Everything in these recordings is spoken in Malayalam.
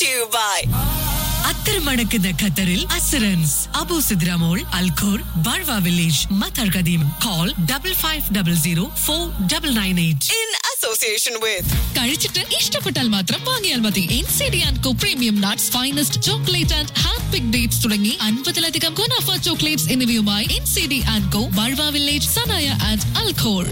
to you by അത്തരമണക്കുന്ന ഖത്തറിൽ അസറൻസ് അബു സിദ്രാമോൾ അൽഖോർ ബാഴ്വ വില്ലേജ് മത്തർ കദീം call double five double zero four double nine eight in association with കഴിച്ചിട്ട് ഇഷ്ടപ്പെട്ടാൽ മാത്രം വാങ്ങിയാൽ മതി N C D and co premium nuts finest chocolate and hand pick dates തുടങ്ങി അൻപതിലധികം ഗുണാഫ ചോക്ലേറ്റ്സ് എന്നിവയുമായി N C D and co Barwa village Sanaya and Al Khor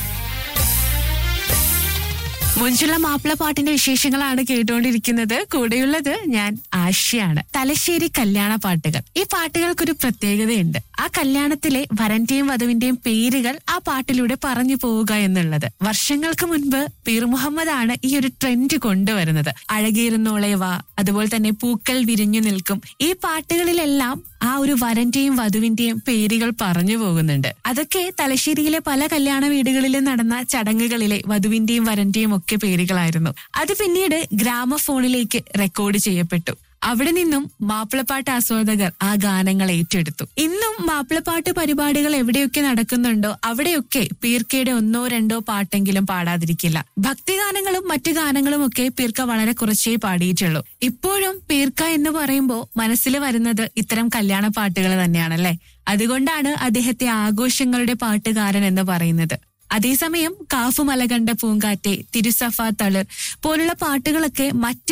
മുഞ്ചുള്ള മാപ്പിള പാട്ടിന്റെ വിശേഷങ്ങളാണ് കേട്ടുകൊണ്ടിരിക്കുന്നത് കൂടെയുള്ളത് ഞാൻ ആശയാണ് തലശ്ശേരി കല്യാണ പാട്ടുകൾ ഈ പാട്ടുകൾക്കൊരു പ്രത്യേകതയുണ്ട് ആ കല്യാണത്തിലെ വരന്റെയും വധുവിന്റെയും പേരുകൾ ആ പാട്ടിലൂടെ പറഞ്ഞു പോവുക എന്നുള്ളത് വർഷങ്ങൾക്ക് മുൻപ് പീർ മുഹമ്മദ് ആണ് ഈ ഒരു ട്രെൻഡ് കൊണ്ടുവരുന്നത് അഴകേറുന്നോളെ വാ അതുപോലെ തന്നെ പൂക്കൾ വിരിഞ്ഞു നിൽക്കും ഈ പാട്ടുകളിലെല്ലാം ആ ഒരു വരന്റെയും വധുവിന്റെയും പേരുകൾ പറഞ്ഞു പോകുന്നുണ്ട് അതൊക്കെ തലശ്ശേരിയിലെ പല കല്യാണ വീടുകളിലും നടന്ന ചടങ്ങുകളിലെ വധുവിന്റെയും വരന്റെയും ഒക്കെ പേരുകളായിരുന്നു അത് പിന്നീട് ഗ്രാമഫോണിലേക്ക് റെക്കോർഡ് ചെയ്യപ്പെട്ടു അവിടെ നിന്നും മാപ്പിളപ്പാട്ട് ആസ്വാദകർ ആ ഗാനങ്ങൾ ഏറ്റെടുത്തു ഇന്നും മാപ്പിളപ്പാട്ട് പരിപാടികൾ എവിടെയൊക്കെ നടക്കുന്നുണ്ടോ അവിടെയൊക്കെ പീർക്കയുടെ ഒന്നോ രണ്ടോ പാട്ടെങ്കിലും പാടാതിരിക്കില്ല ഭക്തിഗാനങ്ങളും മറ്റു ഗാനങ്ങളും ഒക്കെ പീർക്ക വളരെ കുറച്ചേ പാടിയിട്ടുള്ളൂ ഇപ്പോഴും പീർക്ക എന്ന് പറയുമ്പോൾ മനസ്സിൽ വരുന്നത് ഇത്തരം കല്യാണ പാട്ടുകൾ തന്നെയാണല്ലേ അതുകൊണ്ടാണ് അദ്ദേഹത്തെ ആഘോഷങ്ങളുടെ പാട്ടുകാരൻ എന്ന് പറയുന്നത് അതേസമയം കാഫു മലകണ്ട പൂങ്കാറ്റെ തിരുസഫ തളിർ പോലുള്ള പാട്ടുകളൊക്കെ മറ്റ്